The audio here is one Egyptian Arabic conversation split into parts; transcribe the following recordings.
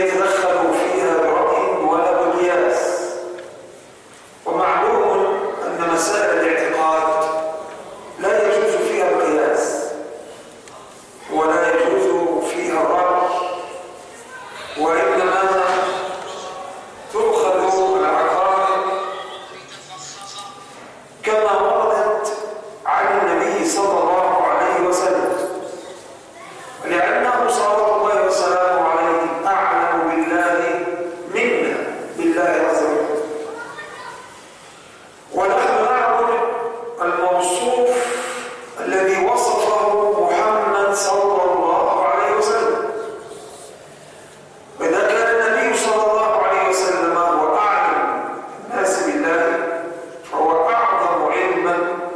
يتدخل فيها برأي ولا بقياس ومعلوم أن مسائل الاعتقاد لا يجوز فيها القياس ولا يجوز فيها الرأي وإنما تؤخذ العقائد كما وردت عن النبي صلى الله عليه وسلم لأنه صلى الله وسلامه عليه أعلم بالله منا بالله عز وجل ونحن نعبد الموصوف الذي وصفه محمد صلى الله عليه وسلم وإذا كان النبي صلى الله عليه وسلم هو أعلم الناس بالله فهو أعظم علما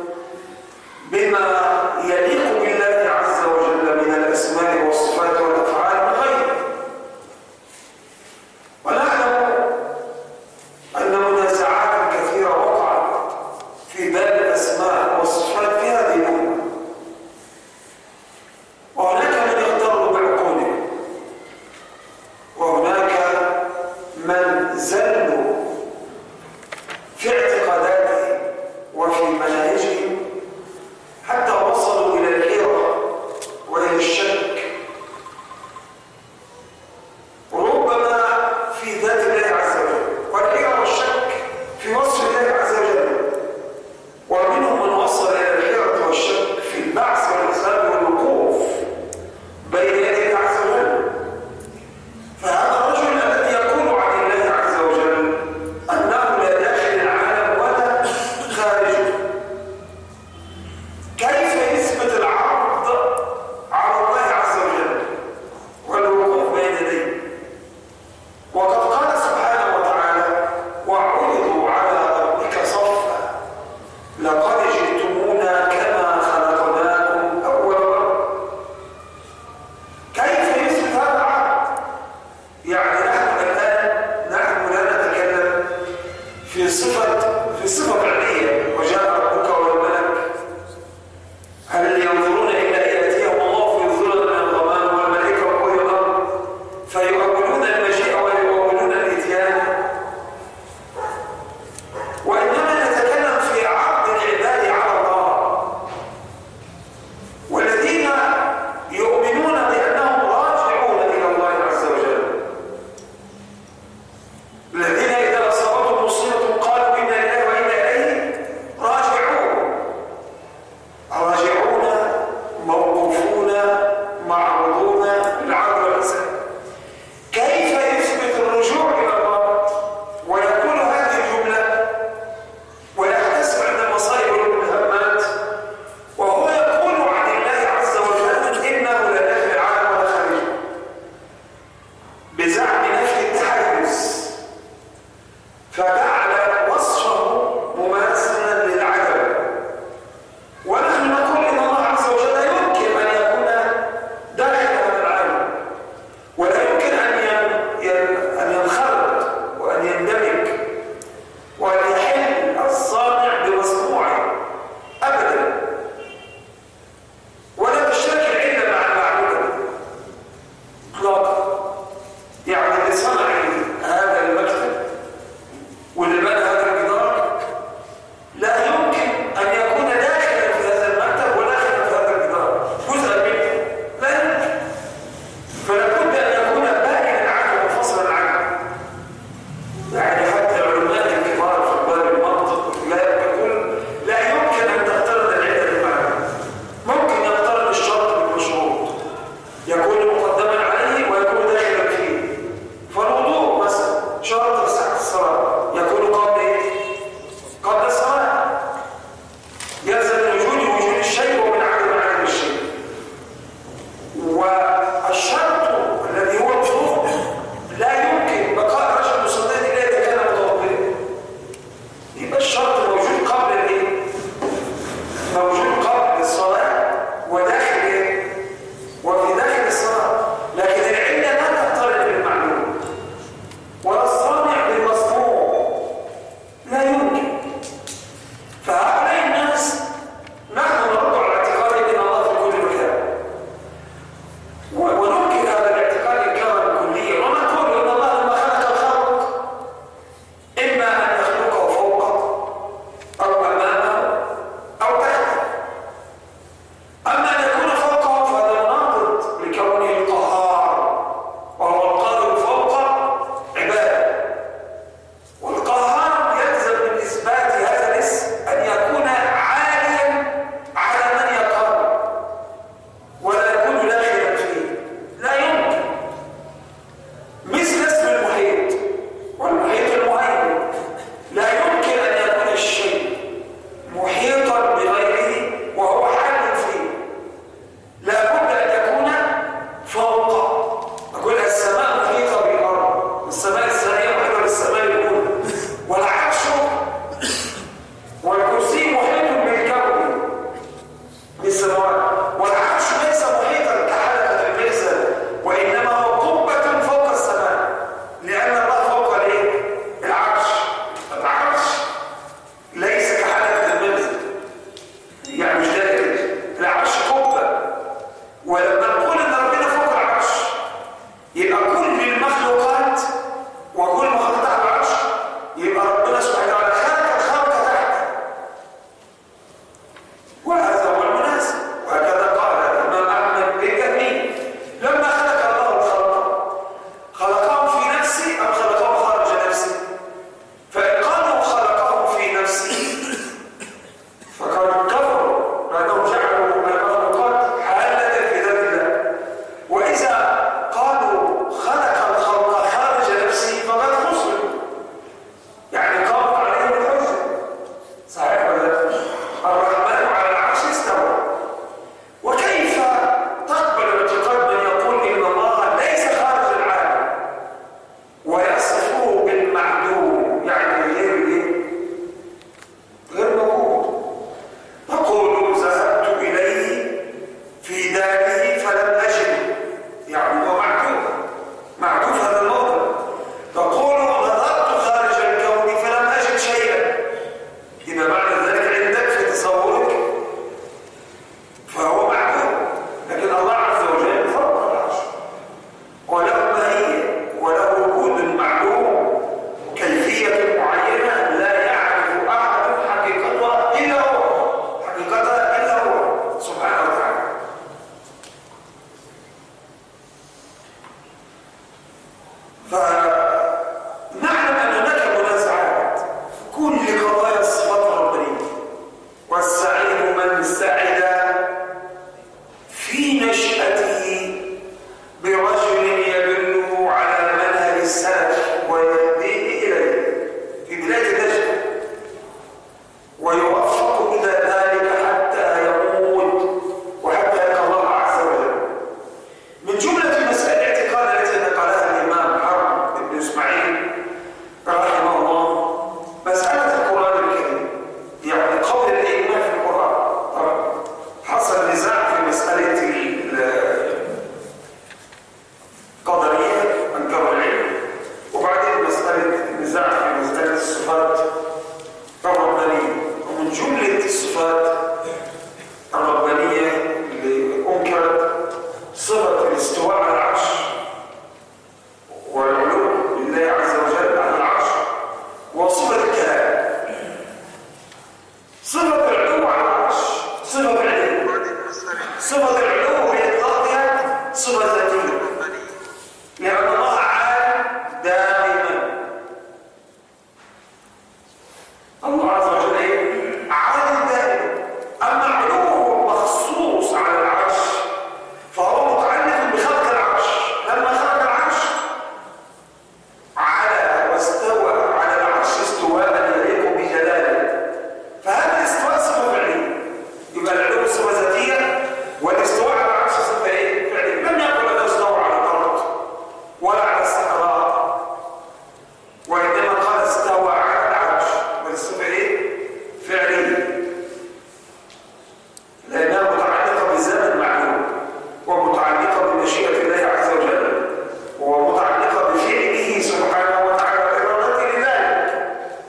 بما يليق بالله عز وجل من الأسماء والصفات والأفعال من غيره ونعلم أن منازعات كثيرة وقعت في باب الأسماء والصفات في هذه الأمة وهناك من يغتر بعقوله وهناك من زلوا في اعتقاداتهم وفي مناهجهم حتى وصلوا إلى الحيرة وإلى الشك وربما في ذات الله عز وجل والحيرة والشك في وصف الله عز وجل ومنهم من وصل إلى الحيرة والشك في البعث والحساب والوقوف بين يدي الله عز وجل فهذا الرجل الذي يقول عن الله عز وجل أنه لا داخل العالم ولا خارجه كيف يثبت العرض على الله عز وجل والوقوف بين يديه وقد قال فنعلم أن هناك منازعات في كل قضايا الصفات الربانية والسعيد من سعد في نشأته برجل يدله على منهج السلف ويهديه إليه في بداية النشأة ويوفق إلى ذلك حتى يموت وحتى يلقى الله عز وجل من جملة المسائل الاعتقاد التي نقلها الإمام حرب بن إسماعيل رحمه الله مسألة القرآن الكريم يعني قول الأئمة في القرآن طبعا حصل نزاع في مسألة القدرية أنكروا العلم وبعدين مسألة النزاع في مسألة الصفات الربانية ومن جملة الصفات الربانية اللي أنكرت صفة الاستواء على العرش والعلو لله عز وجل على العرش وصفة الكلام صفة العلو على العرش صفة العلم صفة العلو بإطلاقها صفة ذاتية لأن الله عالم دائما الله عز وجل ايه؟ عالم دائما اما علوه مخصوص على العرش فهو متعلق بخلق العرش لما خلق العرش على واستوى على العرش استواء يليق بجلاله فهذا الاستواء صفه فعليه يبقى العلو صفه ذاتيه والاستواء على العرش صفه ايه؟ فعليه لم يقل انه استوى على الارض ولا على الصحراء وإنما قال استوى على العرش والصفة إيه؟ فعلية لأنها متعلقة بزمن معلوم ومتعلقة بمشيئة الله عز وجل ومتعلقة بفعله سبحانه وتعالى وإرادته لذلك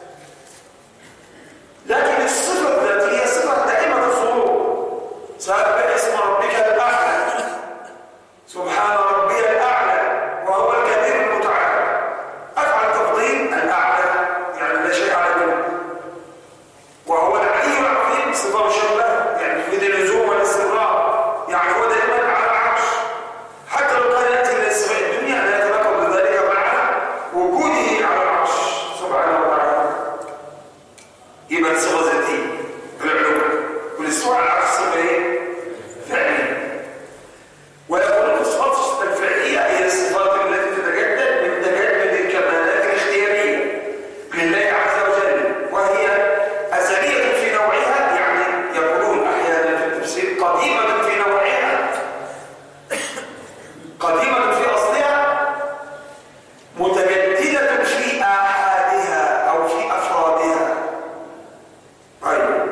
لكن الصفة الذاتية صفة دائمة الظهور سبح اسم ربك الأعلى سبحان ربي الأعلى وهو الكبير المتعال أفعل تفضيل الأعلى يعني لا شيء أعلى منه وهو العلي العظيم صفة مشبهة يعني في اللزوم والاستمرار يعني هو دائما على العرش حتى لو كان يأتي إلى السماء الدنيا لا يتناقض بذلك مع وجوده على العرش سبحانه وتعالى يبقى صفة ذاتية بالعلوم والاستواء على العرش صفة إيه؟ فعلية ويقول الصفات الفعلية هي الصفات التي تتجدد من تجدد الكمالات الاختيارية لله عز وجل وهي أزلية في نوعها يعني يقولون أحيانا في التفسير قديمة في نوعها قديمة في أصلها متجددة في آحادها أو في أفرادها طيب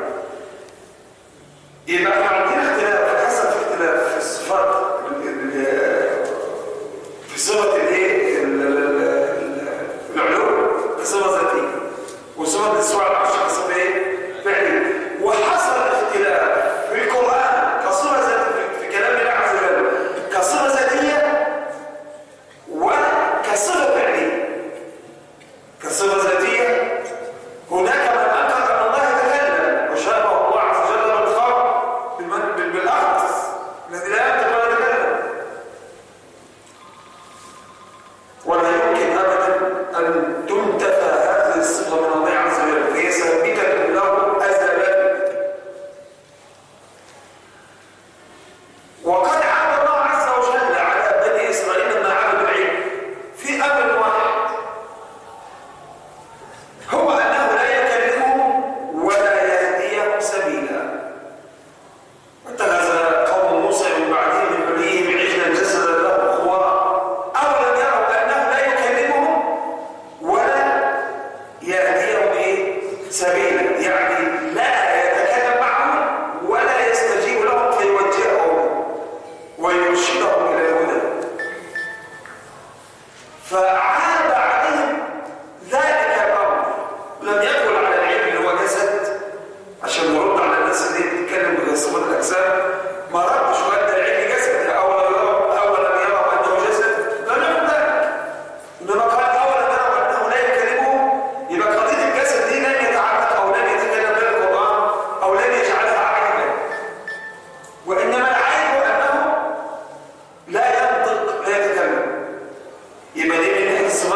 يبقى احنا عندنا اختلاف حسب في اختلاف في الصفات ال- ال- في صفة الايه ال- ال- ال- العلو كصفة ذاتية وصفة الاستواء على العرش كصفة ايه فعلية وحصل اختلاف في القرآن كصفة ذاتية في كلام الله عز وجل كصفة ذاتية وكصفة فعلية كصفة ذاتية هناك من أنكر أن الله يتكلم وشابه الله عز وجل بالخلق بالمن- بال- بالأخص الذي لا ينطق ولا يتكلم ولا يمكن أبدا أن تنتفى هذه الصفة من الله عز وجل فهي ثابتة له أزلا وقد عاب الله عز وجل على بني إسرائيل لما عبدوا العلم في أمر واحد هو أنه لا يكلمهم ولا يهديهم سبيلا واتخذ قوم موسى من بعده من حليهم عجلا جسدا له خوار أولم يروا أنه لا يكلمهم ولا يهديهم إيه؟ سبيلا يعني لا يتكلم معهم ولا يستجيب لهم فيوجههم ويرشدهم إلى الهدى فعاب عليهم ذلك الامر لم يدخل على العلم اللي هو جسد عشان نرد على الناس اللي بتتكلم بصفات الاجسام ما ردش وقت العلم جسد اولا يروا اولا يروا انه جسد لم يكن ذلك انما قال اولا يروا انه لا يكلمهم يبقى قضيه الجسد دي لن يتعلق او لن يتكلم بها القران او لن يجعلها عيبا وانما العيب انه لا ينطق لا يتكلم يبقى دي من حيث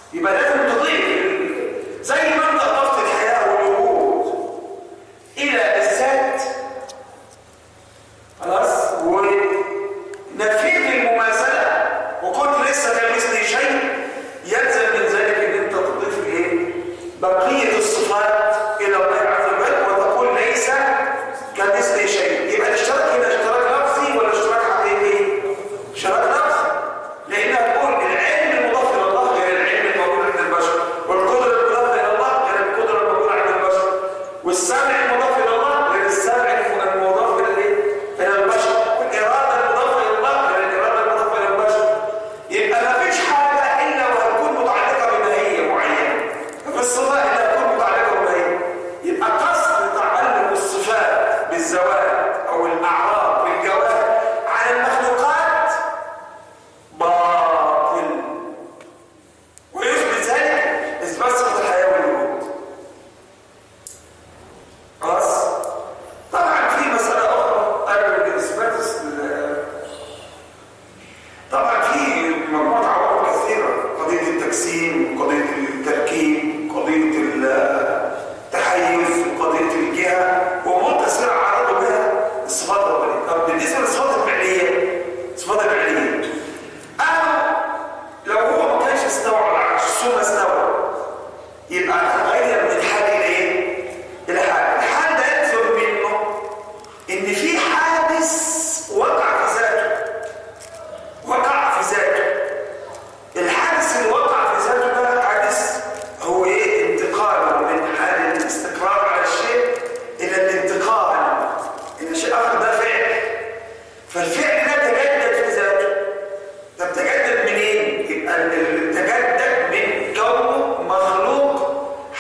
يبقى لازم تضيف زي ما انت اضفت الحياه والوجود الى الذات خلاص ونفيت المماثله وكنت لسه كمثلي شيء يلزم من ذلك ان انت تضيف ايه بقيه الصفات الى الله عز وجل وتقول ليس كمثلي شيء يبقى الاشتراك هنا اشتراك لفظي ولا اشتراك حقيقي اشتراك لفظي لانها تقول العلم المضاف الى الله غير العلم الموجود عند البشر والقدره المضافه الى الله غير القدره الموجوده عند البشر والسمع المضاف الى الله غير السمع المضاف الى الايه الى البشر والاراده المضافه الى الله غير الاراده المضافه الى البشر يبقى ما فيش حاجه الا وهتكون متعلقه بماهيه معينه في الصفات الا هتكون متعلقه بماهيه يبقى قصد تعلق الصفات بالزوائد او الاعراض بالجوارح على المخلوقات باطل ويثبت ذلك اثبات صفه الحياه والوجود خلاص طبعا في مساله اخرى قبل اثبات ال- طبعا في مجموعه عوامل كثيره قضيه التجسيم قضيه التركيب قضيه التحيز وقضيه الجهه وامور كثيره عرضوا بها الصفات الربانيه طب بالنسبه للصفات الفعليه الصفات الفعليه انا لو هو ما كانش استوى على العرش ثم استوى يبقى تغير من حال الى ايه؟ الى حال الحال ده يلزم منه ان في حادث وقع في ذاته وقع في ذاته الحادث اللي وقع في ذاته ده حادث هو ايه انتقال من حال الاستقرار على الشيء الى الانتقال الى شيء اخر ده فعل فالفعل ده تجدد في ذاته طب تجدد منين؟ يبقى ال- تجدد من كونه مخلوق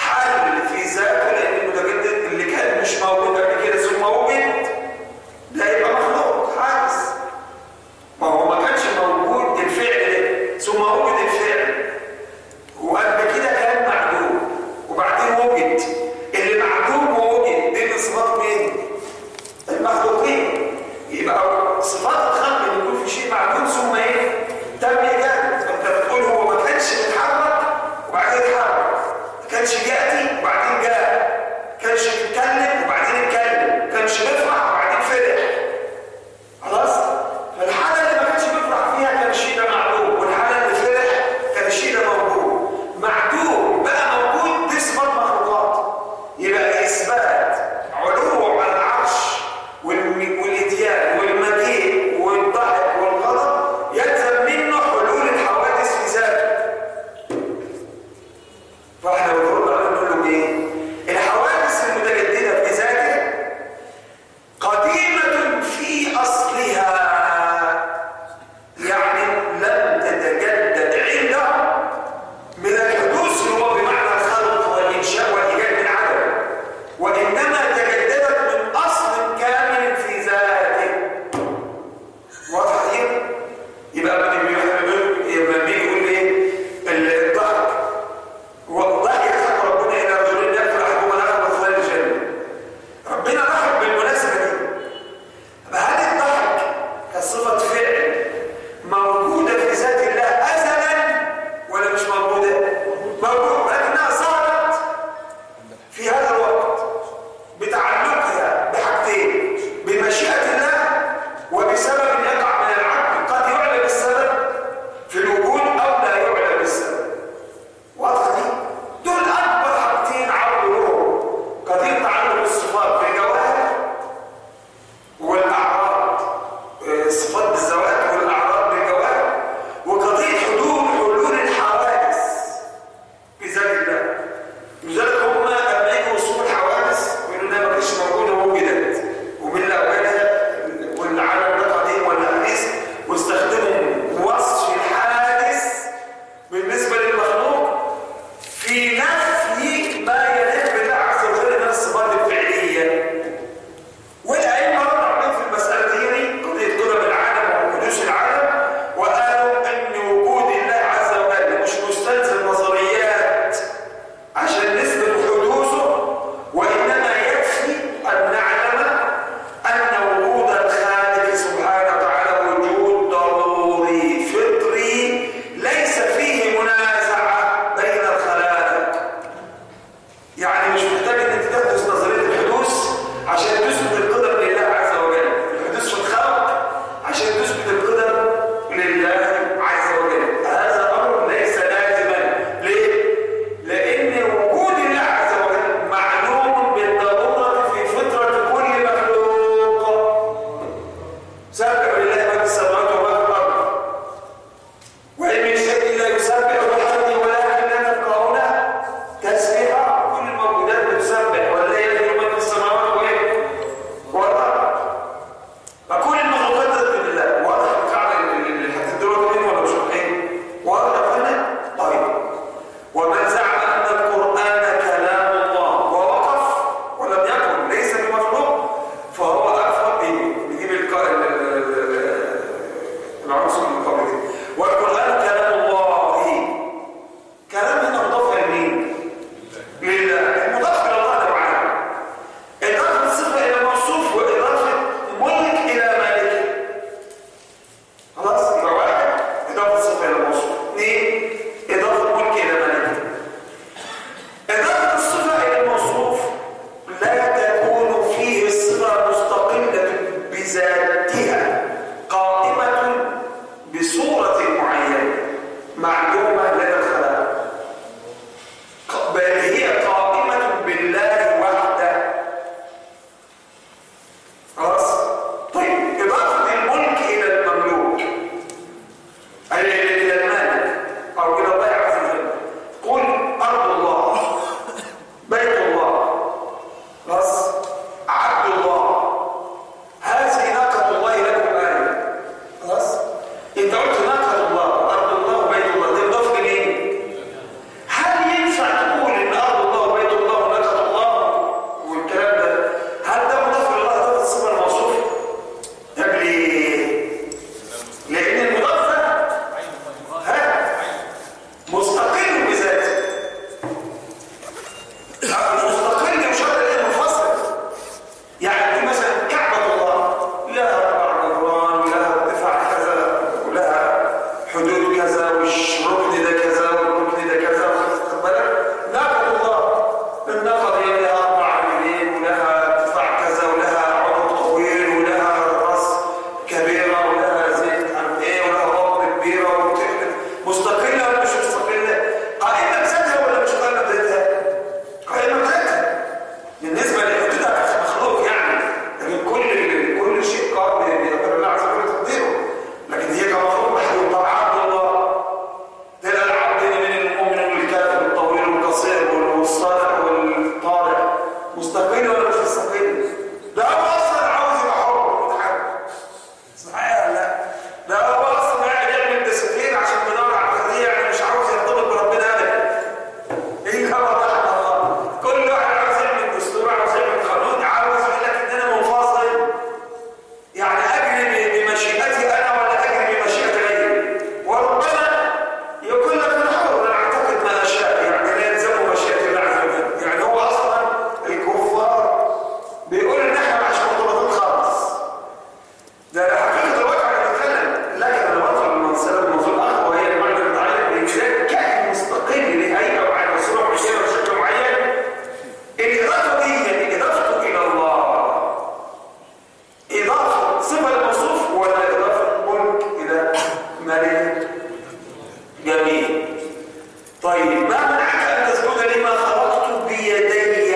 طيب ما منعك ان تسجد لما خلقت بيدي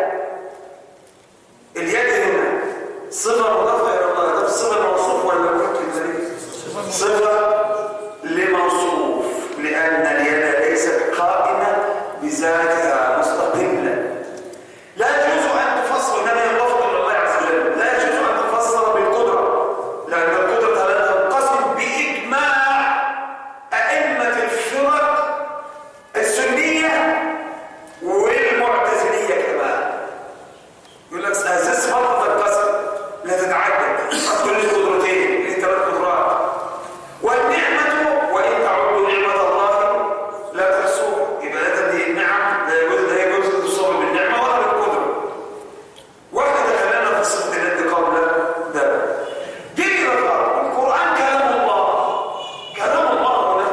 اليد هنا صفه مضافه الى الله ده صفه موصوف ولا كنت صفه لموصوف لان اليد ليست قائمه بذاتها مستقله لا يجوز ان تفسر انما يضاف الى الله عز وجل لا يجوز ان تفسر بالقدره لان القدره لا تنقسم باجماع ائمه الفرق السنيه والمعتزليه كمان يقول لك اساس فرض القسم لا تتعدد تقول لي قدرتين لي ثلاث قدرات والنعمه وان تعدوا نعمه الله لا تحصوها يبقى لا تدي النعم لا يجوز لا يجوز تصاب بالنعمه ولا بالقدره واحنا دخلنا في صفه اليد قبل ده دي الفرق القران كلام الله كلام الله هنا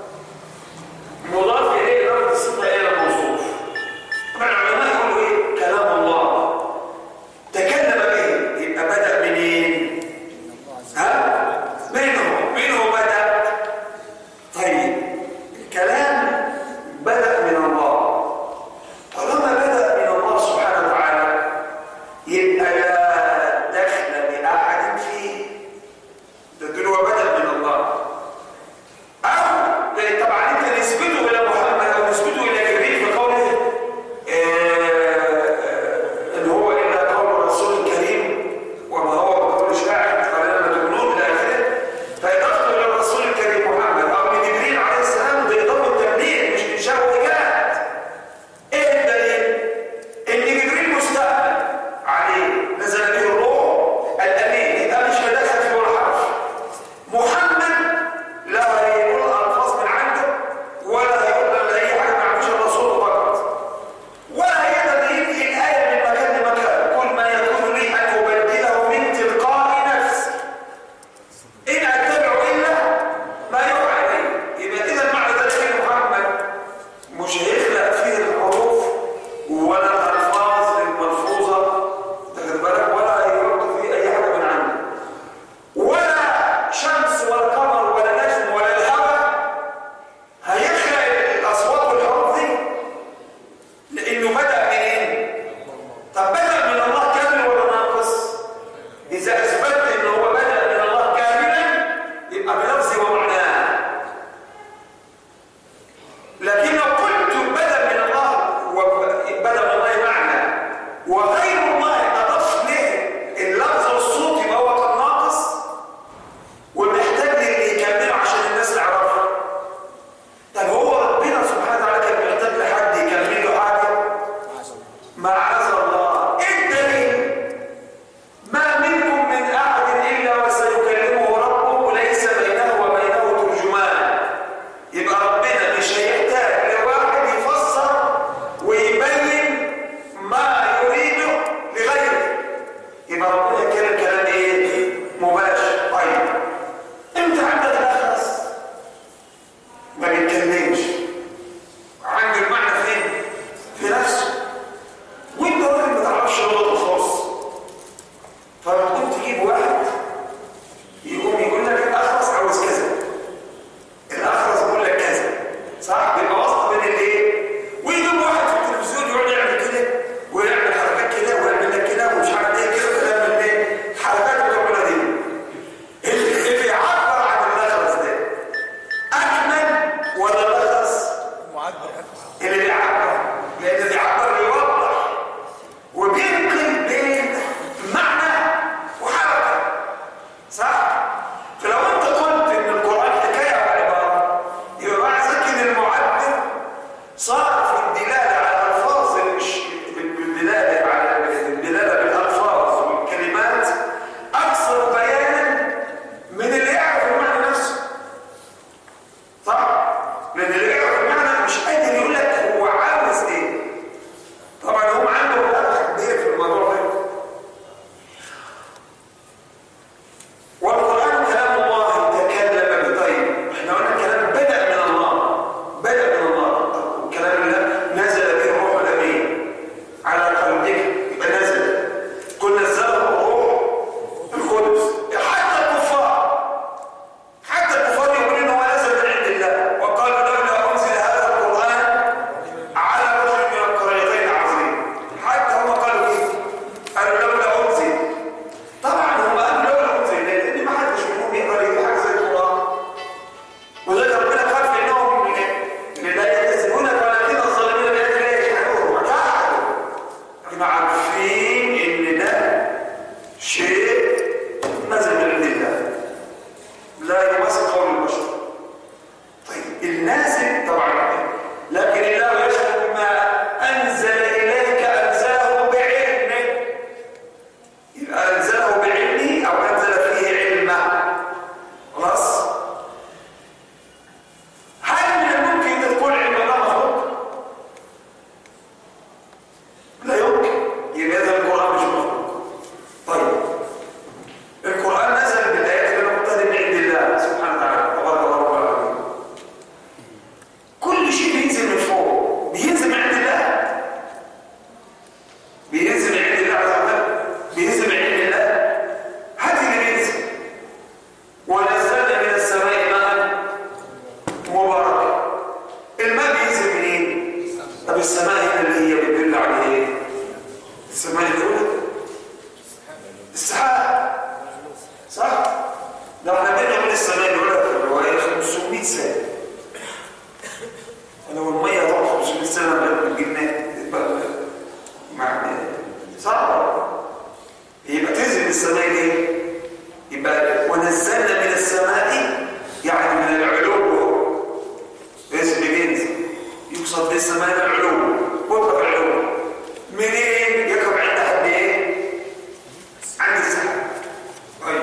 مضاف اليه اضافه الصفه الى الموصوف طبعا العلماء يقولوا ايه كلام الله تكلم به يبقى بدا منين ها منه منه بدا طيب الكلام بدا من الله طالما بدا من الله سبحانه وتعالى يبقى لا دخل لاحد فيه ده دول هو بدا من الله أو يعني طبعا أنت نسبته إلى محمد أو نسبته إلى جبريل في قوله إن هو إلا قول رسول كريم وما هو بقول شاعر فلما تؤمنون إلى آخره فإضافته إلى الرسول الكريم محمد أو لجبريل عليه السلام بإضافة تبليغ مش إنشاء وإيجاد إيه الدليل؟ إن جبريل مستقبل عليه نزل به الروح الأمين يبقى مش هدخل في ولا حرف محمد لا هيقول الفاظ من عنده ولا هيقول اي حاجه ما يعرفش الرسول فقط ولا هيقدر ينقل الايه من مكان لمكان كل ما يكون لي ان ابدله من تلقاء نفسي ان اتبع الا ما يوحى الي يبقى اذا معنى ذلك ان محمد مش هيخلق فيه الحروف ولا الالفاظ الملفوظه تاخد بالك ولا هيحط فيه اي حاجه من عنده ولا شمس ولا قمر ولا نجم ولا الهواء هيخلق الاصوات والحروف دي لانه بدا منين طب بدا من الله كامل ولا ناقص اذا اثبتت ان هو بدا من الله كاملا يبقى بلفظه ومعناه لكن لو قلت بدا من الله وبدا من الله معنى وغير الله اضاف له اللفظ والصوت يبقى هو كان ناقص ومحتاج اللي يكمله عشان الناس تعرفه طب هو ربنا سبحانه وتعالى كان محتاج لحد يكمل له حاجه معاذ الله ايه الدليل ما منكم من احد الا وسيكلمه ربه ليس بينه وبينه ترجمان يبقى ربنا مش هيحتاج لواحد يفسر ويبين ما يريده لغيره يبقى ربنا يتكلم كلام ايه مباشر طيب انت عندك الاخرس ما بيتكلمش عنده المعنى فين في نفسه وانت راجل ما تعرفش لغته خالص فبتقوم تجيب واحد يقوم يقول لك الاخرس عاوز كذا الاخرس بيقول لك كذا صح بيبقى وسط بين الايه ويجيب واحد في التلفزيون يقعد يعمل كده ويعمل حركات كده ويعمل لك كده ومش عارف ايه كده كلام من ايه الحركات اللي بتعملها دي اللي اللي يعبر عن الاخرس ده اكمل ولا الاخرس اللي بيعبر لان اللي بيعبر بيوضح وبينقل بين معنى وحركه صح فلو انت قلت ان القران حكايه وعباره يبقى معنى ذلك ان المعبر صار في الدلاله على الفاظ مش بالدلاله على الدلاله بالالفاظ والكلمات اكثر بيانا من اللي يعرف المعنى نفسه صح لان اللي يعرف المعنى مش قادر يقول لك هو عاوز ايه طبعا هم عندهم مبالغه كبيره في الموضوع ده والقرآن كلام الله تكلم بطيب احنا قلنا الكلام بدأ من الله بدأ من الله الكلام السماء هنا اللي هي بتدل على ايه السماء الاولى السحاب صح ده احنا بينا من السماء الاولى في الروايه 500 سنه ولو الميه تقعد 500 سنه من الجنات يبقى مع صعب يبقى تنزل من السماء دي يبقى ونزلنا من السماء يعني من العلو اسم بينزل يقصد بالسماء العلو مطلق العلو منين يقف عند حد ايه عند السحاب طيب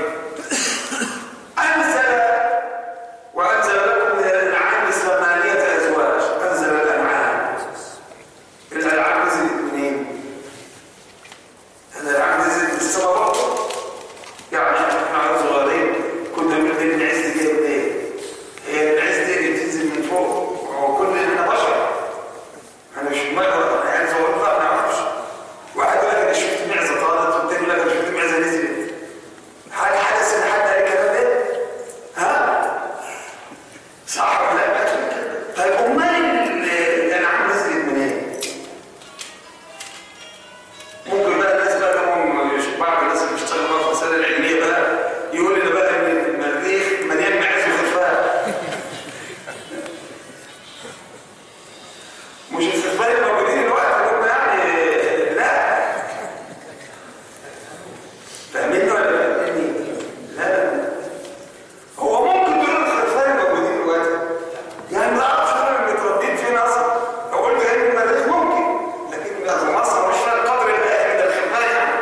انزل وانزل لكم من الانعام ثمانيه ازواج انزل الانعام الانعام نزلت منين الانعام نزلت من السماء برضه يعني احنا صغيرين كنا بنقول العز دي جايه منين هي العز دي اللي بتنزل من فوق هو كل احنا بشر انا مش مجرد انا عايز اقول ما نعرفش واحد يقول لك انا شفت معزه طارت والتاني يقول لك انا شفت معزه نزلت هل حدث ان حد قال الكلام ده؟ ها؟ صح ولا لا؟ طيب امال الانعام نزلت منين؟ ممكن بقى الناس بقى لهم بعض الناس اللي بيشتغلوا بقى في المسائل العلميه بقى يقول لنا بقى ان المريخ مليان معز وخفاء مش الخفاء الموجودين الوقت اللي هم يعني لا فاهميني ولا فاهميني؟ لا لا هو ممكن تقول الخلفاء الموجودين دلوقتي يعني ما اعرفش انا متربيين فين اصلا لو قلت جاي من المريخ ممكن لكن اصل مصر مش فاهم قدر الآية من الخلفاء يعني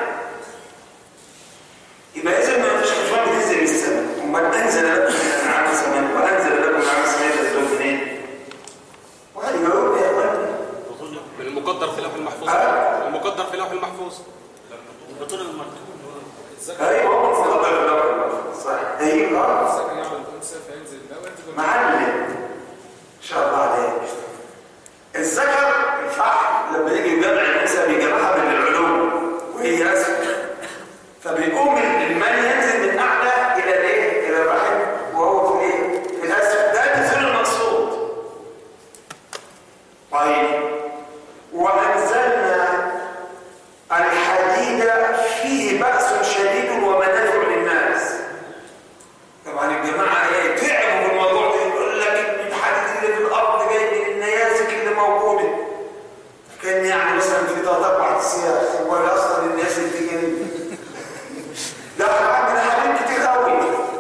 يبقى اذا ما فيش خلفاء بتنزل من السماء امال انزل لكم من الانعام سماء وانزل لكم من الانعام سماء تنزلون منين؟ واحد يقول يا اخواني من المقدر في لوح المحفوظ آه. المقدر في لوح المحفوظ بطول المكتوب ايوه هو مفضل في الاول صح ايوه آه. الذكر يعمل الانثى فينزل ده وينزل معلم ان شاء الله عليك الذكر الفحم لما يجي يجمع الانثى بيجمعها من العلوم وهي اسفل فبيقوم المال ينزل من اعلى الى الايه الى الرحم وهو في الايه في الاسفل ده النزول المقصود طيب وانزلنا الحديد فيه باس شديد ومنافع للناس طبعا الجماعه ايه تعبوا في الموضوع ده يقول لك ان الحديد اللي في الارض جاي من النيازك اللي موجوده كان يعني مثلا في ثلاث اربع سياخ ولا اصلا الناس اللي جايه لا احنا عندنا حديد كتير قوي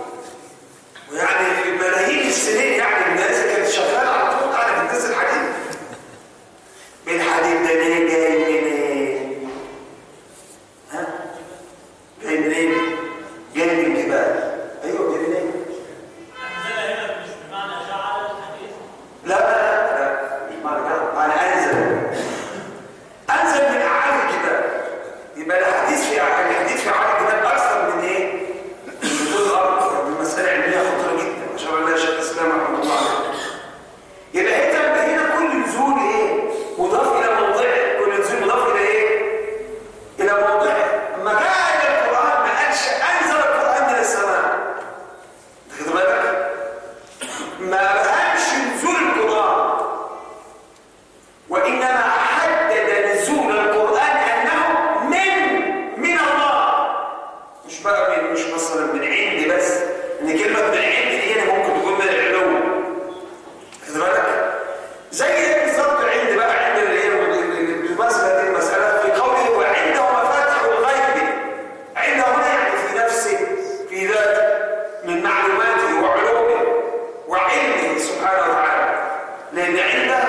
ويعني ملايين السنين يعني الناس كانت شغاله على طول قاعده بتنزل حديد الحديد ده ليه جاي منين؟ ها؟ جاي منين؟ جاي من الجبال ايوه جاي منين؟ أنزل هنا مش بمعنى جعل الحديث لا لا لا مش معنى كده انا انزل انزل من اعالي الجبال يبقى الحديث في أعالي الحديث في اعالي الجبال اكثر من ايه؟ من طول الارض دي مساله علميه خطيره جدا ما شاء الله شيخ الاسلام رحمه الله عليه يبقى هنا هنا كل نزول ايه؟ مضاف الى موضعه كل نزول مضاف الى ايه؟ الى موضعه اما جاء الى القران ما قالش انزل القران من السماء خد بالك؟ ما بهمش نزول القرآن وإنما حدد نزول القرآن أنه من من الله مش بقى من مش مثلا من عند بس إن كلمة من عند دي هنا ممكن تكون من العلو خد بالك زي ايه بالظبط عند بقى عند اللي هي بتمثل هذه المسألة في قوله وعنده مفاتح الغيب عنده هنا يعني في نفسه في ذاته من معلوماته وعلومه وعلمه سبحانه وتعالى لأن عنده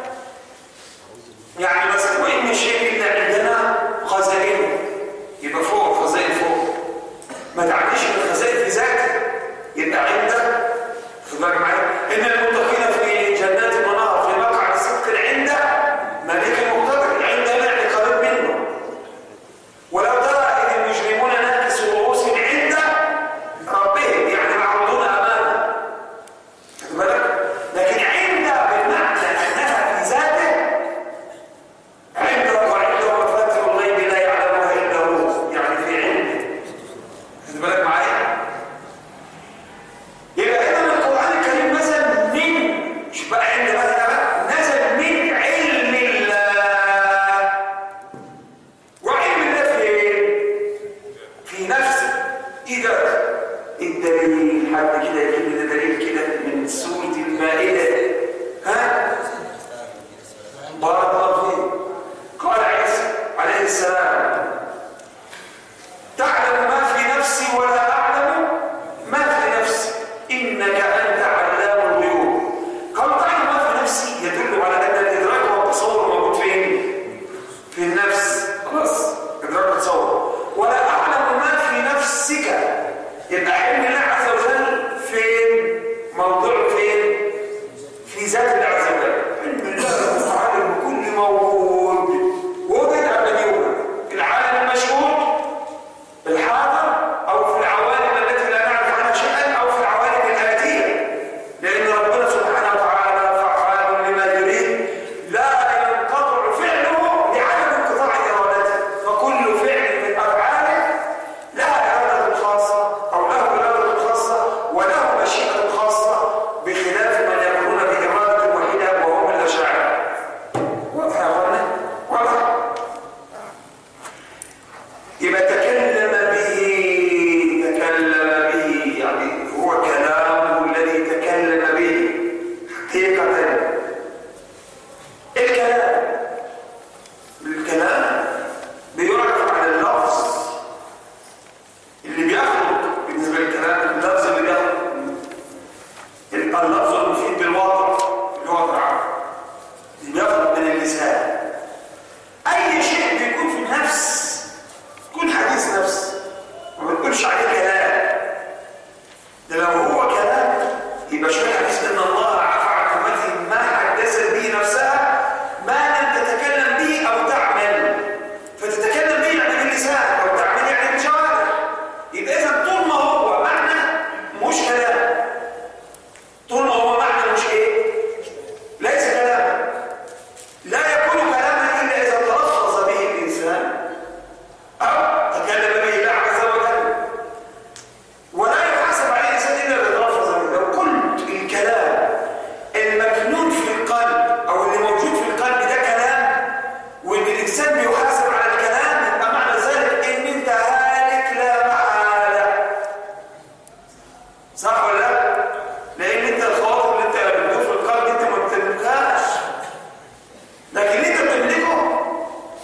يعني مثلا وإن من شيء إلا عندنا خزائنه يبقى فوق خزائن فوق ما تعديش من الخزائن في ذاته يبقى عنده خد بالك معايا إن المتقين في جنات ونهر في مقعد صدق عند ملك المقتدر عندنا يعني قريب منه ولو ترى إذ المجرمون ناكسوا رؤوسهم عند ربهم يعني معروضون أمامه خد بالك لكن عند بالمعنى أنها في ذاته عنده وعنده مفاتح الغيب لا يعلمها إلا هو يعني في علمه خد بالك معايا يبقى إذا القرآن الكريم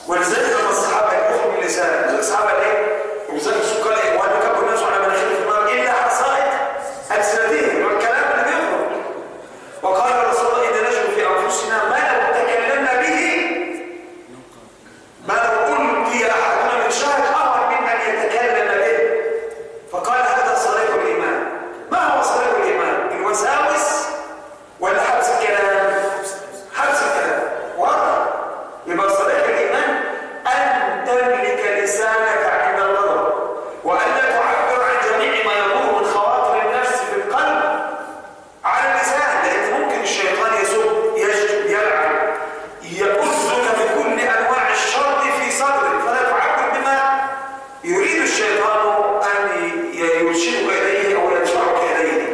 ولذلك لما الصحابه يخرجوا من لسان الصحابه ايه؟ وبالذات السكان ايه؟ وان كبوا الناس على مناخير في النار الا حصائد السنتين والكلام اللي بيخرج وقال رسول الله إذا نجد في أنفسنا ما لو تكلمنا به ما لو ألقي أحدنا من شهد أمر من أن يتكلم به فقال هذا صريح الإيمان ما هو صريح الإيمان؟ الوساوس ولا حبس الكلام؟ حبس الكلام واضح يبقى صريح الإيمان أن تملك لسانك عند الغضب وأن لا تعبر عن جميع ما يدور من خواطر النفس في القلب على اللسان لأن ممكن الشيطان يسب يشتم يلعن يؤذك بكل أنواع الشر في صدرك فلا تعبر بما يريد الشيطان أن يرشدك إليه أو يدفعك إليه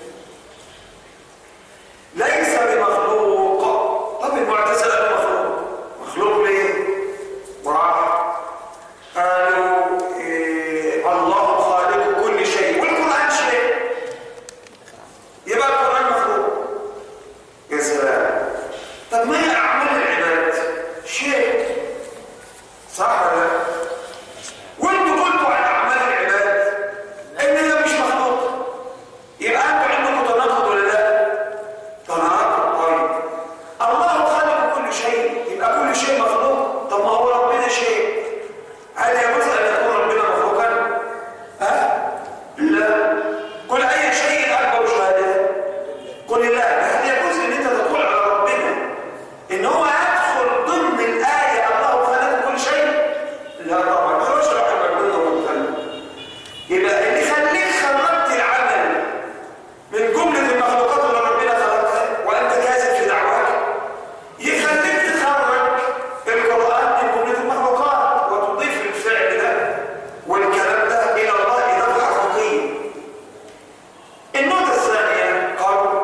ليس بمخلوق طب المعتزلة بمخلوق مخلوق ليه؟ وراح قالوا إيه الله خالق كل شيء والقرآن شيء يبقى القرآن مخلوق يا سلام طب ما هي أعمال العباد شيء صح ولا لا؟ وانتوا قلتوا عن أعمال العباد إن هي مش مخلوق يبقى أنتوا عندكم تناقض ولا لا؟ تناقض طيب الله خلق كل شيء يبقى كل شيء مخلوق طب ما هو ربنا شيء هل يجوز أن يكون ربنا مخلوقا؟ ها؟ لا قل أي شيء أكبر شهادة قل لا هل يجوز أن أنت تقول على ربنا إن هو يدخل ضمن الآية الله خلق كل شيء؟ لا طبعا ما هوش رقم ربنا ومخلق يبقى اللي خليك خلقت العمل من جملة المخلوقات اللي ربنا خلقها وأنت كاذب في دعواك يخليك تخرج القرآن من جملة المخلوقات وتضيف الفعل ده والكلام ده إلى الله إضافة حقيقية النقطة الثانية قالوا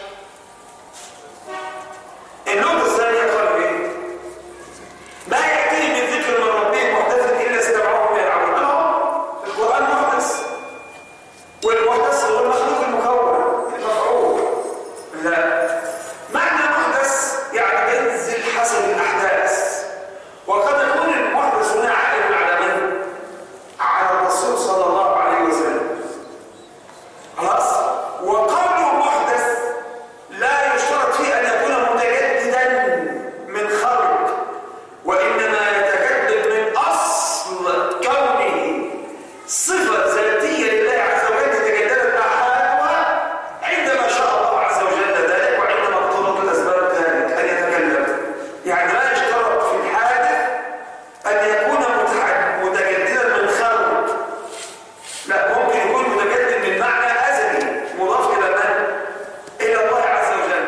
النقطة الثانية قالوا إيه؟ ما يأتيه من ذكر من ربهم محدث إلا استمعوه ويلعبون أهو القرآن محدث والمحدث هو المخلوق المكون المفعول لا معنى محدث يعني ينزل حسب الأحداث وقد يكون المحدث هنا عائد على من؟ على الرسول صلى الله عليه وسلم خلاص وقوله محدث لا يشترط فيه أن يكون متجددا من خلق وإنما يتجدد من أصل كونه صفة ذاتية لله عز وجل تتجدد مع حالها عندما شاء الله عز وجل ذلك وعندما اقتضت الأسباب ذلك أن يتكلم يعني لا يشترط في الحادث أن يكون متح- متجددا من خلق لا ممكن يكون متجدد من معنى أزلي مضاف إلى من؟ إلى الله عز وجل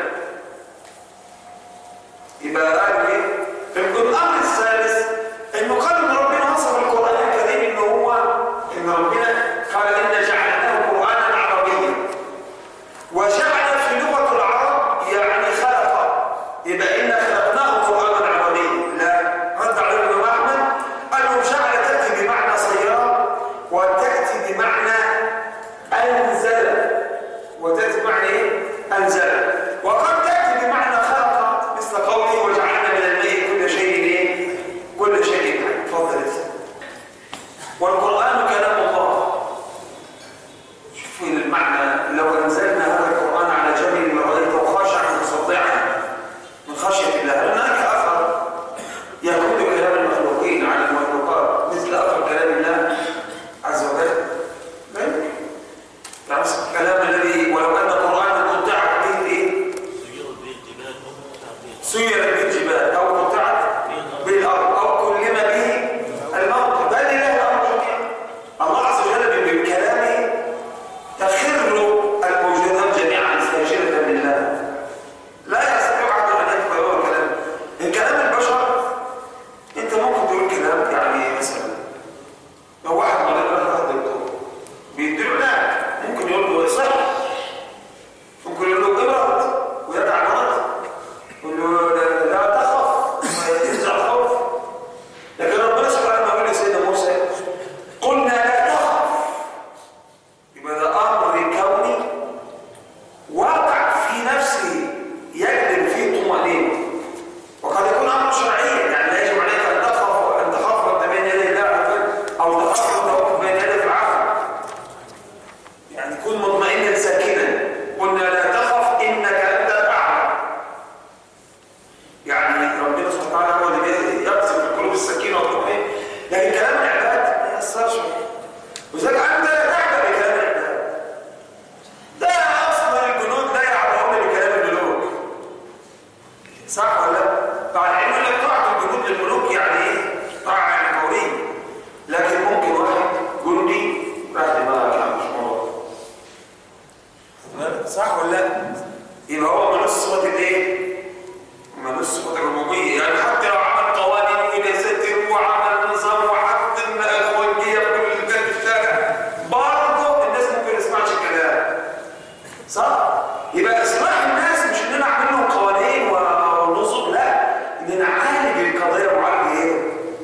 يبقى قالوا ايه؟ الامر الثالث انه قال ان ربنا وصف القران الكريم ان هو ان ربنا قال انا جعلناه قرانا عربيا وجعل في لغه العرب يعني خلق يبقى انا خلقناه قرانا عربيا لا رد عليه الامام احمد قال له جعل تاتي بمعنى صيام وتاتي بمعنى انزل وتاتي بمعنى ايه؟ انزل وقد تاتي بمعنى خلق مثل قوله وجعلنا من الماء كل شيء ايه؟ كل شيء حي اتفضل يا سيدي. والقران كلام الله شوفوا المعنى لو انزلنا هذا القران على جبل لرايته خاشعا متصدعا من خشيه الله هل هناك اثر يكون كلام المخلوقين على المخلوقات مثل اثر كلام الله عز وجل لا يمكن نفس الكلام الذي ولو ان قرانا قطعت به ايه سيرت به الجبال وقطعت به سيرت بالجبال او قطعت بالارض او كلم به الموت بل لله الامر جميعا الله عز وجل بكلامه تخر الموجودات جميعا ساجده لله لا يستطيع احد ان يكفى هو الكلام ان كلام البشر انت ممكن تقول كلام يعني مثلا لو واحد مريض راح واحد دكتور بيديله علاج ممكن يقول له صح ممكن يقول له ابرد ويدع المرض يقول له لا- لا تخف صح ولا لا؟ مع العلم يقول لك طاعة الجنود للملوك يعني ايه؟ طاعة يعني فورية لكن ممكن واحد جندي راح دماغك يعني مش موضوع صح ولا لا؟ يبقى هو ملوش صفة الايه؟ ملوش صفة الربوبية يعني حتى لو عمل قوانين وينزل وعمل نظام وحط الخوانجية في كل مكان في الشارع برضه الناس ممكن ما تسمعش الكلام صح؟ يبقى اصلاح الناس مش ان انا اعمل لهم قوانين ونظم لا ان نعالج القضيه معالجه ايه؟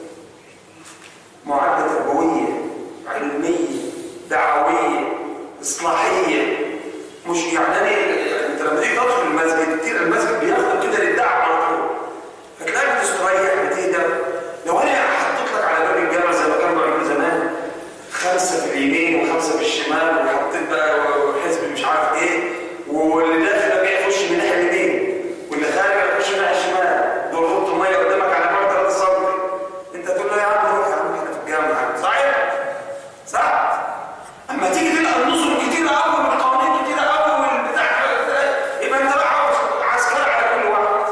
معالجه تربويه علميه دعويه اصلاحيه مش يعني انا انت لما تيجي تدخل المسجد كتير المسجد بياخد كده للدعوه على طول فتلاقيك بتستريح بتهدى لو انا حطيت لك على باب الجامع زي ما كانوا بيعملوا زمان خمسه في اليمين وخمسه في الشمال وحطيت بقى حزب مش عارف ايه واللي داخل بقى يخش من ناحيه اليمين واللي خارج يخش من ناحيه الشمال دول خط الميه قدامك على بعد 3 سم انت تقول له يا عم روح يا عم احنا في الجامع صحيح؟ صح؟ اما تيجي تلقى النظم كتير قوي والقوانين كتير قوي والبتاع يبقى انت بقى عاوز عسكري على كل واحد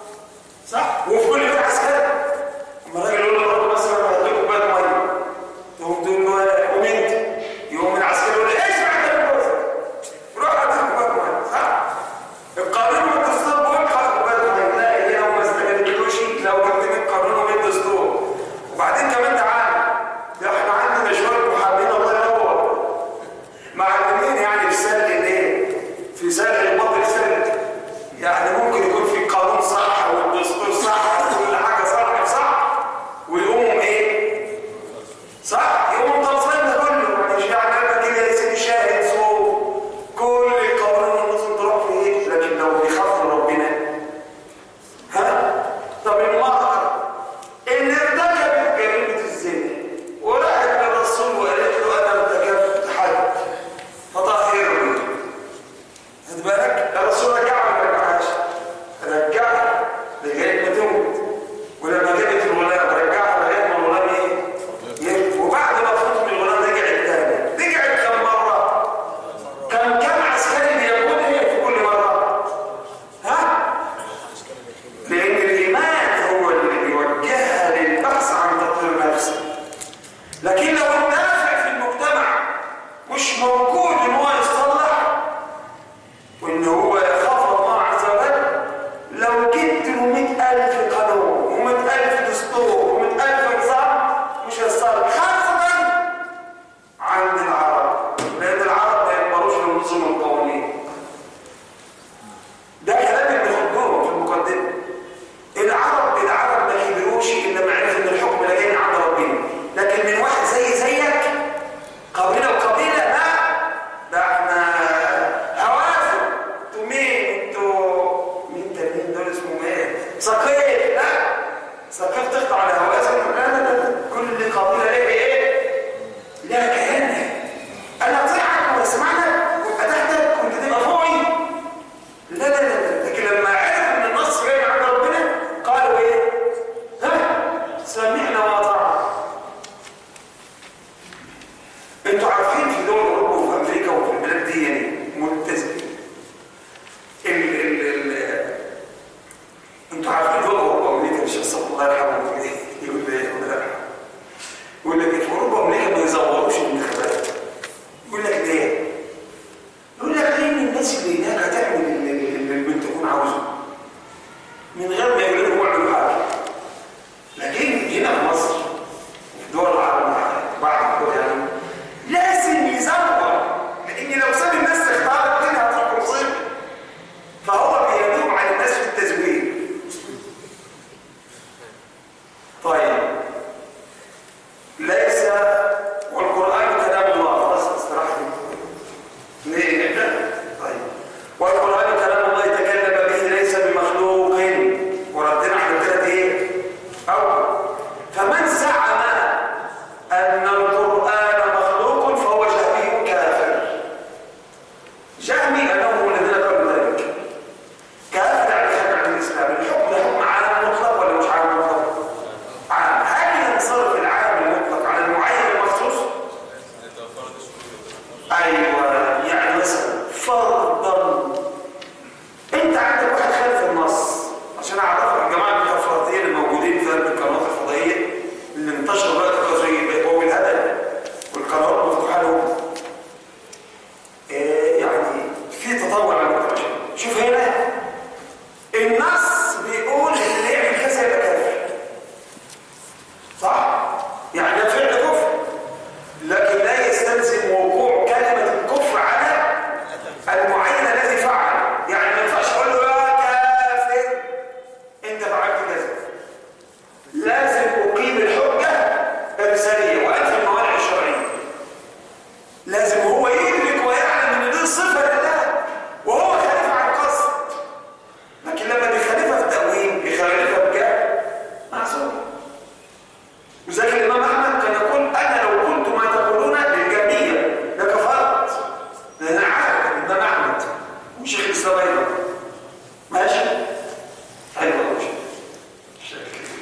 صح؟ وفي كل بيت عسكري اما الراجل يقول له برضه مثلا هديكم كوبايه ميه تقوم تقول له قوم انت يقوم العسكري يقول له ايش معنى جوزك؟ روح هديكم كوبايه ميه صح؟ القانون والدستور بيقول خد كوبايه ميه لا هنا وما استغلتوش لو جبت من القانون ومن الدستور وبعدين كمان تعالى ده احنا عندنا شويه محامين الله ينور معلمين يعني في سلق الايه؟ في سلق الباطل سلق يعني ممكن يكون في قانون صح والدستور صح وكل حاجه صح صح ويقوموا ايه؟ صح؟ يقوموا طرفين ده كله يعني مش يعني انا كده يا سيدي شاهد صوت كل القوانين والنظم تروح في ايه؟ لكن لو بيخاف من ربنا ها؟ طب المرأة اللي ارتكبت جريمة الزنا وراحت للرسول وقالت له انا ارتكبت حد فطهرني خد بالك الرسول رجعها ما رجعهاش رجعها لغايه ما تموت ولما جابت الغلام رجعها لغايه ما الغلام ايه؟ يموت. وبعد ما فوت من الغلام رجعت تاني رجعت كم مره؟ كم كم عسكري بيقود ايه في كل مره؟ ها؟ لان الايمان هو اللي بيوجهها للبحث عن تطوير نفسه لكن لو الدافع في المجتمع مش موجود ان هو يصلح وان هو يخاف الله عز وجل لو جبت له 100000 قانون و100000 دستور و100000 نظام مش هيصلح خاصة عند العرب لان العرب ما يقبلوش النظم القوانين ده كلام ابن خلدون في المقدمة العرب العرب ما كبروش الا ما عرف ان الحكم لا جاي من عند ربنا لكن من واحد زي زيك قبيله وقبيله لا ده احنا هوازن انتوا مين انتوا مين ده مين دول اسمهم ايه ثقيف لا ثقيف تخضع على هوازن لا لا لا كل قبيله ليها ايه لها كيانها انا اطيعك واسمعك وابقى تحتك كنت تبقى فوقي لا لا لا لكن لما عرفوا ان النص جاي من عند ربنا قالوا ايه ها سمعنا واطعنا انتوا عارفين في دول اوروبا وفي امريكا وفي البلاد دي يعني ملتزمين ال ال ال انتوا عارفين دول اوروبا وامريكا مش صلى الله يرحمه يقول لي يقول لي يقول لك في اوروبا وامريكا ما يزوروش الانتخابات يقول لك ليه؟ يقول لك لان الناس اللي هناك هتعمل اللي اللي البنت تكون عاوزه من غير ما يقولوا هو يعملوا حاجه لكن هنا في مصر وفي دول العالم بعض الدول يعني لازم يزور لان لو ساب الناس تختار الدنيا هتروح مصيبه فهو بيلوم على الناس في التزوير طيب ليس والقران كلام الله خلاص استراحه ليه كده؟ طيب والقرآن كلام الله تكلم به ليس بمخلوق وردنا على ثلاث ايه؟ أول فمن زعم أن القرآن مخلوق فهو جهمي كافر جهمي أنهم هم الذين قالوا ذلك كافر يعني خارج عن الإسلام الحكم ده حكم عام مطلق ولا مش عام مطلق؟ عام الجماعه الافراطيين الموجودين في القنوات الفضائيه اللي انتشروا دلوقتي زي هو الهدى والقنوات مفتوحه لهم إيه يعني في تطور على المجتمع شوف هنا النص بيقول اللي يعمل كذا يبقى كافر صح؟ يعني ده فعل كفر لكن لا يستلزم وقوع كلمة الكفر على المعين الذي فعل يعني ما ينفعش اقول له يا كافر انت فعلت كذا لازم اقيم الحجة الرسالية وانفي الموانع الشرعية لازم هو يدرك ويعلم ان دي صفة لله وهو خليفة عن قصد لكن لما بيخالفها في تأويل بيخالفها بجهل معصوم وذلك الإمام أحمد كان يقول أنا لو كنت ما تقولون للجميع لكفرت لأن أنا عارف الإمام أحمد وشيخ الإسلام أيضا ماشي؟ حلو أوي شيخ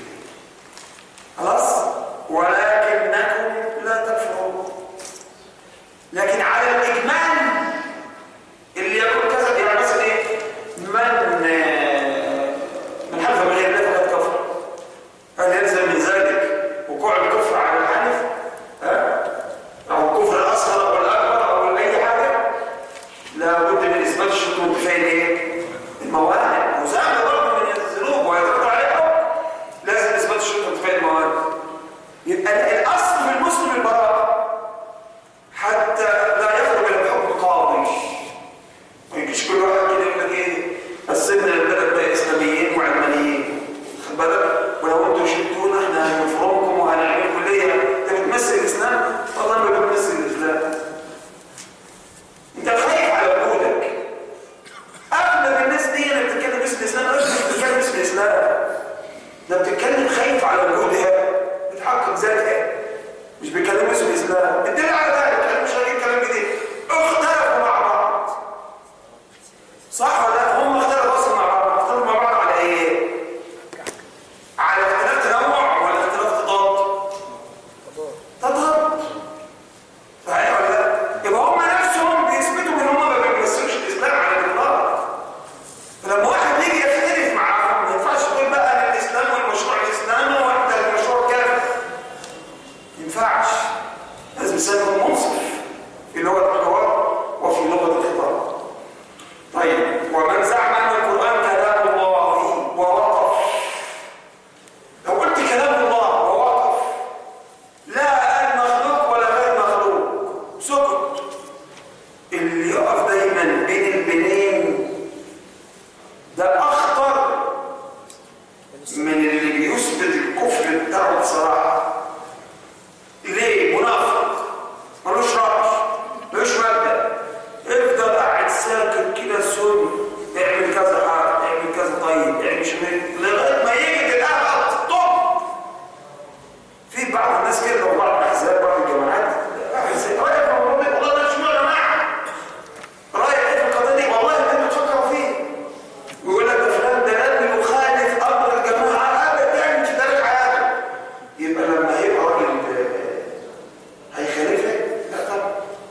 خلاص ولكنكم لا تكفرون لكن على الإجمال اللي يقول كذا يعني مثلا إيه من من حلف بغير الله فقد كفر هل يلزم من ذلك وقوع الكفر على الحنف ها؟ او الكفر الاصغر او الاكبر او اي حاجه لا بد من اثبات الشروط والكفايه الايه الموانع وزعم برضه من الذنوب ويتقطع عليه حكم لازم اثبات الشروط والكفايه الموانع يبقى الاصل في المسلم البراءه حتى لا يخرج من الحكم قاضي ما يجيش كل واحد كده يقول لك ايه قسمنا البلد بقى اسلاميين وعلمانيين خد بالك ولو انتوا شلتونا احنا هنفرمكم وهنعمل كليه انت بتمثل الاسلام والله ما بتمثل الاسلام انت خايف على وجودك اغلب الناس دي اللي بتتكلم باسم الاسلام مش بتتكلم باسم الاسلام ده بتتكلم خايف على وجودها بتحقق ذاتها مش بيتكلموا باسم الاسلام الدليل على ذلك انا مش هجيب كلام جديد اختلفوا مع بعض صح ولا لا؟ هم اختلفوا اصلا مع بعض اختلفوا مع بعض على ايه على اختلاف تنوع ولا اختلاف تضاد تضاد صحيح ولا لا يبقى هم نفسهم بيثبتوا ان هم ما بيمثلوش الاسلام على الاطلاق فلما واحد يجي يختلف معاهم ما ينفعش تقول بقى ان الاسلام والمشروع الاسلامي وانت المشروع كافر ما ينفعش لازم يسمى منصف في لغه الحوار وفي لغه الخطاب طيب ومن زعم ان القران كلام الله ووقف لو قلت كلام الله ووقف لا قال مخلوق ولا غير مخلوق سكت اللي يقف دايما بين البنين ده اخطر من اللي بيثبت الكفر بتاعه بصراحه ليه منافق ملوش راي ملوش مبدا افضل قاعد ساكت كده سن اعمل كذا حاجه اعمل كذا طيب اعمل شمال لغايه ما يجي تلاقيها طب في بعض الناس كده لو بعض الاحزاب بعض الجماعات احزاب رايك في الموضوع ده والله ده شنو يا جماعه رايك ايه في القضيه دي والله انت بتفكروا فيه ويقول لك ده فلان ده لم يخالف امر الجماعه ابدا في تاريخ حياته يبقى لما هيبقى راجل آه، هيخالفها لا طبعا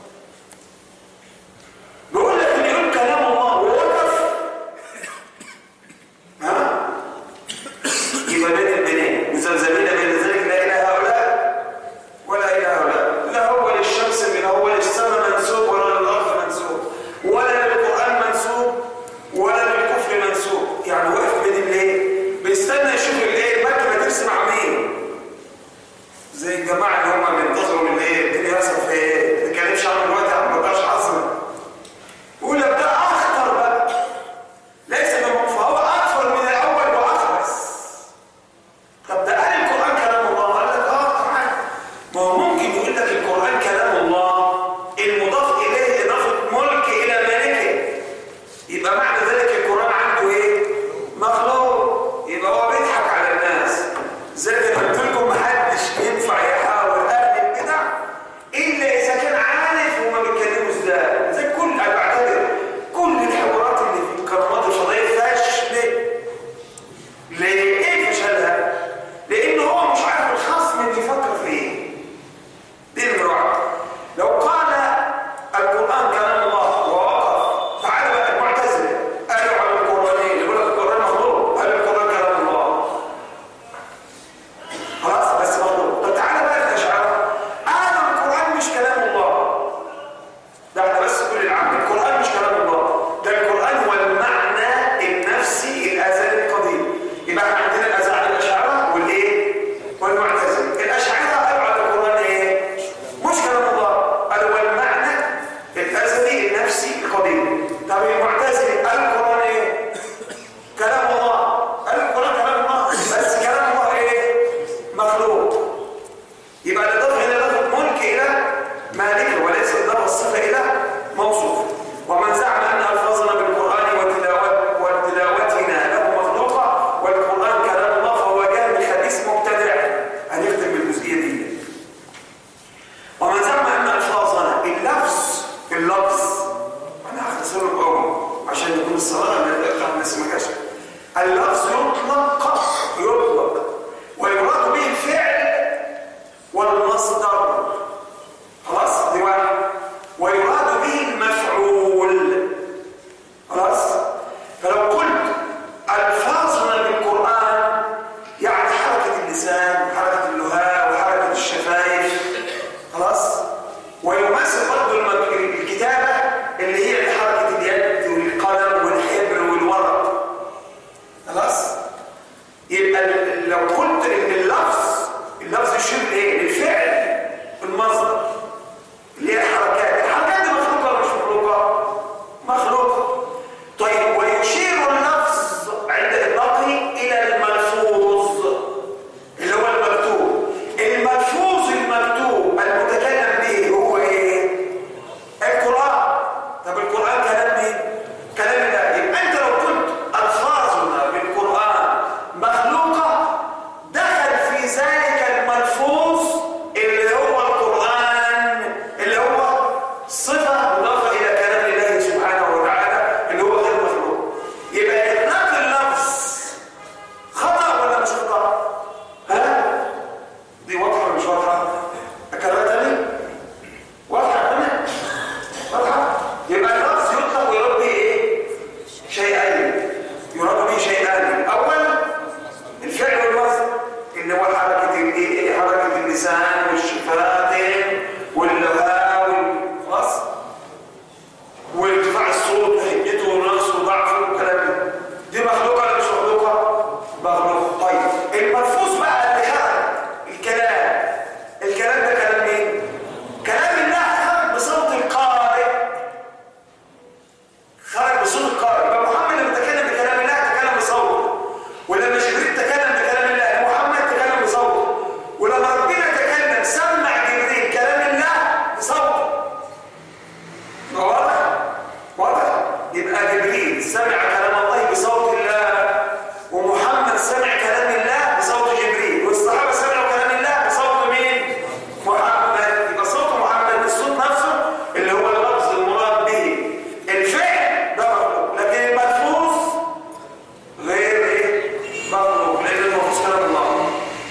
بيقول لك اللي يقول كلام الله ووقف ها يبقى بين البنين مزلزلين بين ذلك لا الى هؤلاء ولا الى هؤلاء لا هو للشمس من هو للسماء منسوب ولا للارض منسوب ولا للقران منسوب ولا للكفر منسوب يعني واقف بين الايه بيستنى يشوف الايه المركبه ترسم على مين زي الجماعه اللي هم بينتظروا من ايه الدنيا يحصل في ايه ما تتكلمش عن الوقت عن ما بقاش عظمه يقول لك ده اخطر بقى ليس بم- فهو اكثر من الاول واخبث ال- لو قلت ان اللفظ اللفظ يشير لايه للفعل المصدر اللي هي الحركات الحركات دي مخلوقه ولا مش مخلوقه مخلوقه طيب ويشير اللفظ عند اطلاقه الى الملفوظ اللي هو المكتوب الملفوظ المكتوب المتكلم به هو ايه القرآن طب القرآن كلام مين؟ كلام الله يبقى انت لو قلت الفاظنا بالقرآن مخلوقة دخل في ذلك الملفوظ اللي هو القرآن اللي هو صفة مضافة إلى كلام الله سبحانه وتعالى اللي هو غير مخلوق يبقى إطلاق اللفظ خطأ ولا مش خطأ؟ ها؟ دي واضحة ولا مش واضحة؟ أكررها تاني؟ واضحة تاني؟ واضحة؟ يبقى اللفظ يطلق ويراد به ايه؟ شيئين يراد به شيئان أول الفعل والمصدر اللي هو حركة الايه؟ حركة اللسان والشفتين واللغة والخلاص وارتفاع الصوت وحدته ونقصه وضعفه والكلام ده دي مخلوقة ولا مش مخلوقة؟ مخلوقة طيب الملفوظ بقى اللي خرج الكلام الكلام ده كلام مين؟ كلام الله خرج بصوت القارئ خرج بصوت القارئ يبقى محمد لما تكلم بكلام الله تكلم بصوته ولما جبريل تكلم بكلام الله محمد تكلم بصوته ولما ربنا تكلم سمع جبريل كلام الله بصوته يبقى واضح واضح يبقى جبريل سمع كلام الله بصوت الله ومحمد سمع كلام الله بصوت جبريل والصحابه سمعوا كلام الله بصوت مين محمد يبقى صوت محمد الصوت نفسه اللي هو اللفظ المراد به الفعل ده مخلوق لكن الملفوظ غير ايه مخلوق لان الملفوظ كلام الله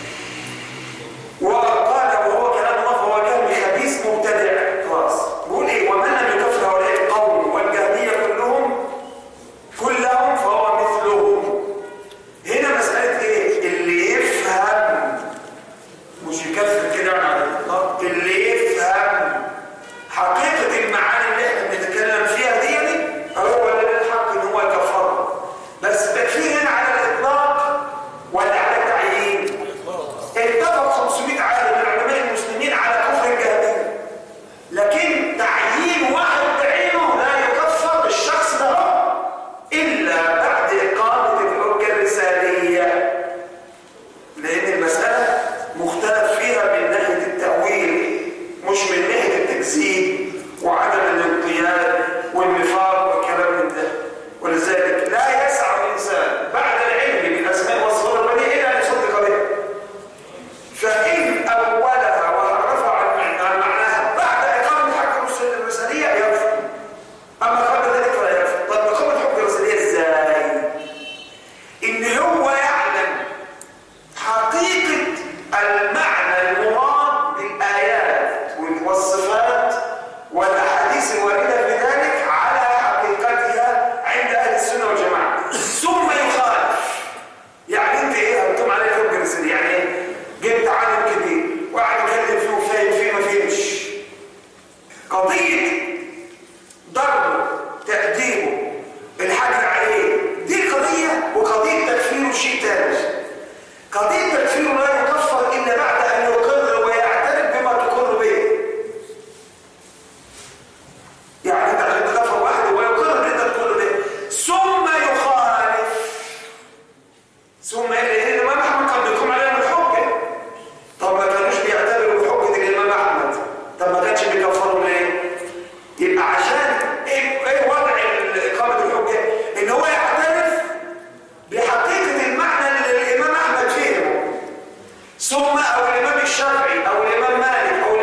وقال وهو كلام الله فهو كلام خبيث مبتدع خلاص بيقول ايه ومن لم يكفر هؤلاء القوم والجهميه كلهم كلهم فهو مثلهم هنا مساله ايه اللي يفهم مش يكفر كده على الاطلاق اللي يفهم حقيقه المعاني اللي احنا بنتكلم فيها دي يعني هو اللي له الحق ان هو يكفرها بس التكفير هنا على الاطلاق ولا على التعيين اتفق 500 عالم من علماء المسلمين على كفر الجهمية لكن تعيين واحد بعينه لا يكفر الشخص ده إلا بعد إقامة الحجة الرسالية لأن المسألة مختلف فيها من ناحية التأويل مش من ناحية التكذيب وعدم الانقياد والنفاق والكلام من ده ولذلك لا يسعى الإنسان بعد العلم بالأسماء والصفات البديهية إلا أن يصدق بها فإن أولها وعرفها عن عن معناها بعد إقامة الحق الرسالية يكفر أما قبل ذلك فلا يكفر طب إقامة الحكم الرسالية إزاي؟ إن هو يعلم حقيقة المعنى المراد بالآيات والصفات والأحاديث الواردة في ذلك على حقيقتها عند أهل السنة والجماعة ثم يخالف يعني انت ايه هتقوم عليه الحجه الرساليه يعني ايه جبت عالم كبير وقعد يكلم فيه وفاهم فيه ما فهمش قضيه ضربه تأديبه الحجر عليه دي قضيه وقضيه تكفيره شيء ثاني قضيه تكفيره لا يكفر الا بعد ان يقر ويعترف بما تقر به يعني انت عشان تكفر واحد ويقر ان انت تقر به ثم يخالف ثم لان الامام احمد كان بيقوم عليهم الحجه طب ما كانوش بيعتبروا بحجه الامام احمد طب ما كانش بيكفروا ليه يبقى عشان ايه ايه وضع اقامه الحجه ان هو يعترف بحقيقه المعنى اللي الامام احمد فهمه ثم او الامام الشافعي او الامام مالك او